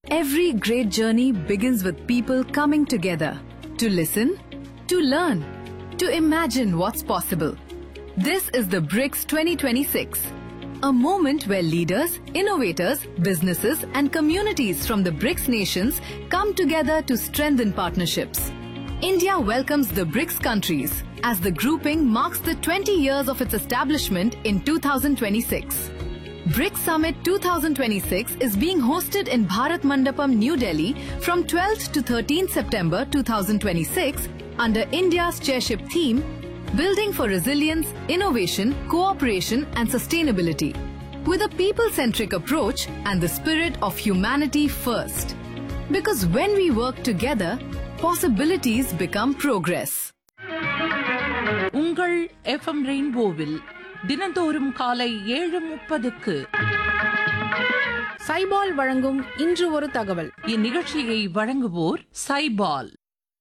Every great journey begins with people coming together to listen, to learn, to imagine what's possible. This is the BRICS 2026, a moment where leaders, innovators, businesses, and communities from the BRICS nations come together to strengthen partnerships. India welcomes the BRICS countries as the grouping marks the 20 years of its establishment in 2026. BRICS Summit 2026 is being hosted in Bharat Mandapam, New Delhi from 12th to 13th September 2026 under India's chairship theme Building for Resilience, Innovation, Cooperation and Sustainability with a people centric approach and the spirit of humanity first. Because when we work together, possibilities become progress. உங்கள் FM ரெயின்போவில் தினந்தோறும் காலை ஏழு முப்பதுக்கு சைபால் வழங்கும் இன்று ஒரு தகவல் இந்நிகழ்ச்சியை வழங்குவோர் சைபால்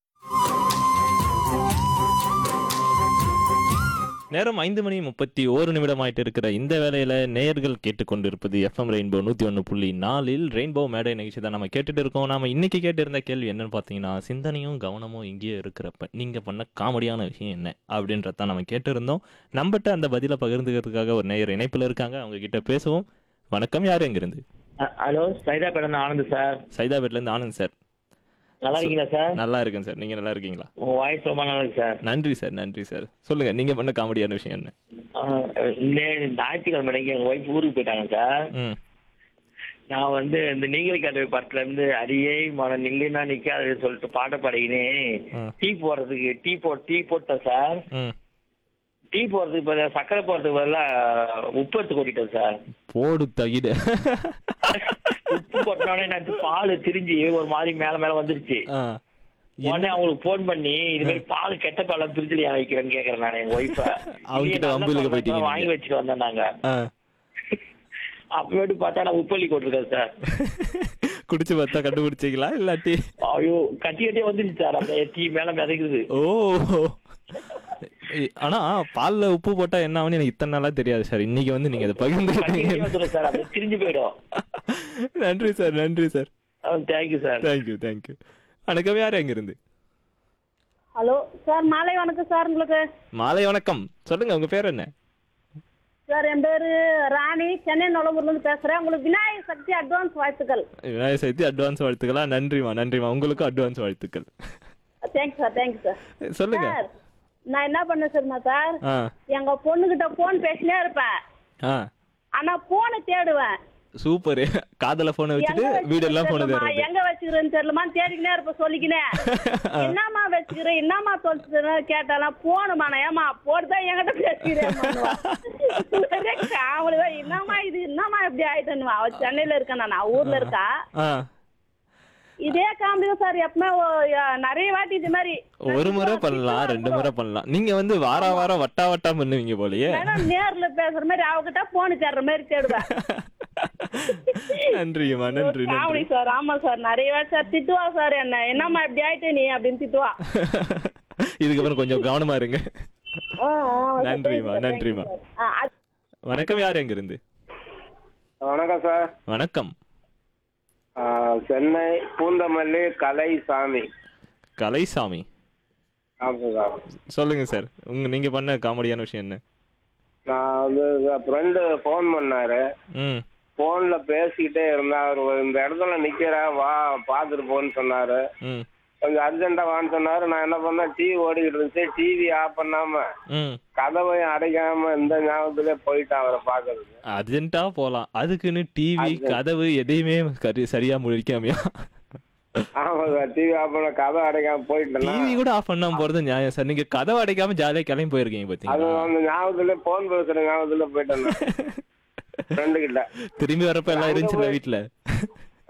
நேரம் ஐந்து மணி முப்பத்தி ஓரு நிமிடம் ஆயிட்டு இருக்கிற இந்த வேளையில நேயர்கள் கேட்டுக்கொண்டிருப்பது எஃப்எம் ரெயின்போ நூத்தி ஒன்று புள்ளி நாலில் ரெயின்போ மேடை நிகழ்ச்சி தான் நம்ம கேட்டுட்டு இருக்கோம் நாம இன்னைக்கு கேட்டிருந்த கேள்வி என்னன்னு பார்த்தீங்கன்னா சிந்தனையும் கவனமும் இங்கேயே இருக்கிறப்ப நீங்க பண்ண காமெடியான விஷயம் என்ன அப்படின்றத நம்ம கேட்டிருந்தோம் நம்மகிட்ட அந்த பதிலை பகிர்ந்துக்கிறதுக்காக ஒரு நேயர் இணைப்புல இருக்காங்க அவங்க கிட்ட பேசுவோம் வணக்கம் யார் எங்கிருந்து அ- ஹலோ சைதாப்பேட்டன் ஆனந்த் சார் சைதாபேட்ல இருந்து ஆனந்த் சார் நல்லா இருக்கீங்களா சார் நல்லா இருக்கேன் சார் நீங்க நல்லா இருக்கீங்களா உங்க வாய்ஸ் ரொம்ப நல்லா இருக்கு சார் நன்றி சார் நன்றி சார் சொல்லுங்க நீங்க பண்ண காமெடியான விஷயம் என்ன ஆ, இந்த ஞாயிற்றுக்கிழமை அன்னைக்கு எங்க ஒய்ஃப் ஊருக்கு போயிட்டாங்க சார் ம் நான் வந்து இந்த நீங்கள் கதவை படத்துல இருந்து அடியே மன நில்லுனா நிக்காது சொல்லிட்டு பாட்டை பாடிக்கினே ம். டீ போடுறதுக்கு டீ போ டீ போட்டேன் சார் ம் டீ போடுறதுக்கு பதிலா சக்கரை போடுறதுக்கு பதிலா உப்பு எடுத்து கொட்டிட்டேன் சார் போடு தகிட உப்பு கொட்டினோடனே எனக்கு பால் திரிஞ்சு ஒரு மாதிரி மேல மேல வந்துருச்சு ஆ. உடனே அவங்களுக்கு போன் பண்ணி இது மாதிரி பால் கெட்ட பாலம் பிரிச்சுல ஏன் வைக்கிறேன்னு கேக்குறேன் நான் எங்க ஒய்ஃப அவங்க கிட்ட வம்புலுக்கு போயிட்டீங்க நீங்க. வாங்கி வச்சுட்டு வந்தேன் நாங்க ஆ. அப்பவேட்டு பார்த்தா நான் உப்பள்ளி கொட்டிருக்கேன் சார் குடிச்சு பார்த்தா கண்டுபிடிச்சீங்களா இல்லாட்டி ஐயோ கட்டி கட்டியே வந்துருச்சு சார் அந்த டீ மேல மிதக்குது ஓ ஏய், ஆனா பால்ல உப்பு போட்டா என்ன ஆகும்னு எனக்கு இத்தனை நாளா தெரியாது சார் இன்னைக்கு வந்து நீங்க அதை கட்டி பகிர்ந்துக்கிட்டீங்க கட்டியே வந்துடும் சார் அப்படி திரிஞ்சு போயிடும் நன்றி சார் நன்றி sir thank you sir thank you thank you வணக்கம் யார் எங்க இருந்து ஹலோ சார் மாலை வணக்கம் சார் உங்களுக்கு மாலை வணக்கம் சொல்லுங்க உங்க பேர் என்ன சார் என் பேரு ராணி சென்னை நுழம்பூர்ல இருந்து பேசுறேன் உங்களுக்கு விநாயகர் சக்தி அட்வான்ஸ் வாழ்த்துக்கள் விநாயகர் சதுர்த்தி அட்வான்ஸ் வாழ்த்துக்களா நன்றிமா நன்றிமா உங்களுக்கும் அட்வான்ஸ் வாழ்த்துக்கள் தேங்க்ஸ் சார் தேங்க்ஸ் சார் சொல்லுங்க சார் நான் என்ன பண்ண சரிமா சார் ஆ எங்க பொண்ணுகிட்ட போன் பேசினே இருப்பேன் ஆ ஆனா போனை தேடுவேன் சூப்பர் காதல போனை வச்சுட்டு எங்க வீடெல்லாம் போன வச்சுக்கிறேன்னு தேடுறது எங்க வச்சுக்கிறேன்னு தெரியலமா தேடிக்கினே இருப்ப சொல்லிக்கினே என்னம்மா வச்சுக்கிறேன் என்னம்மா சொல்லிட்டு கேட்டாலாம் போனுமா நான் ஏமா போட்டுதான் என்கிட்ட பேசிக்கிறேன் காவலுவா என்னம்மா இது என்னம்மா இப்படி ஆயிட்டுன்னு அவ சென்னையில இருக்கேன் நான் அவ ஊர்ல இருக்கா ஆ இதே காமெடி சார் எப்பவுமே ஓ- யா- நிறைய வாட்டி இது மாதிரி ஒரு முறை பண்ணலாம் ரெண்டு முறை பண்ணலாம் நீங்க வந்து வார வாரம் வட்டா வட்டா பண்ணுவீங்க போலயே வேணா நேர்ல பேசுற மாதிரி அவகிட்ட போன் தேடுற மாதிரி தேடுவேன் நன்றிம்மா நன்றி காமெடி நன்றி சார் ஆமா சார் நிறைய வாட்டி சார் திட்டுவா சார் என்ன என்னம்மா இப்படி ஆயிட்டு நீ அப்படின்னு திட்டுவா இதுக்கப்புறம் கொஞ்சம் கவனமா இருங்க ஆ, ஆ, சார், நன்றிம்மா, thank you, நன்றிம்மா. thank you, sir. ஆ, அது- வணக்கம் யார் எங்க இருந்து வணக்கம் சார் வணக்கம் ஆ, சென்னை பூந்தமல்லி கலைசாமி கலைசாமி ஆமாம் சார் சொல்லுங்க சார் உங்க நீங்க பண்ண காமெடியான விஷயம் என்ன நான் வந்து ஃப்ரெண்டு ஃபோன் பண்ணாரு ம் ஃபோனில் பேசிக்கிட்டே இருந்தா அவர் இந்த இடத்துல நிற்கிறேன் வா பார்த்துட்டு போன்னு சொன்னாரு ம் கொஞ்சம் அர்ஜென்ட்டாக வான்னு சொன்னாரு நான் என்ன பண்ணேன் டிவி ஓடிக்கிட்டு இருந்துச்சு டிவி ஆஃப் பண்ணாம ம் கதவையும் அடைக்காம இந்த ஞாபகத்திலே போயிட்டேன் அவரை பார்க்கறதுக்கு அர்ஜென்ட்டா போலாம் அதுக்குன்னு டிவி அது- கதவு எதையுமே கரி- சரியா முடிக்காமையா ஆமாம் சார் டிவி ஆஃப் பண்ண கதை அடைக்காம போயிட்டேன் டிவி கூட ஆஃப் பண்ணாம போறது நியாயம் சார் நீங்க கதவு அடைக்காம ஜாலியா கிளம்பி போயிருக்கீங்க அது பாத்தீங்களா அந்த ஞாபகத்திலே ஃபோன் பேசுகிற ஞாபகத்தில் போயிட்டேன் ஃப்ரெண்டு கிட்ட திரும்பி வரப்ப எல்லாம் அங்க இருந்துச்சுல போய்- வீட்டுல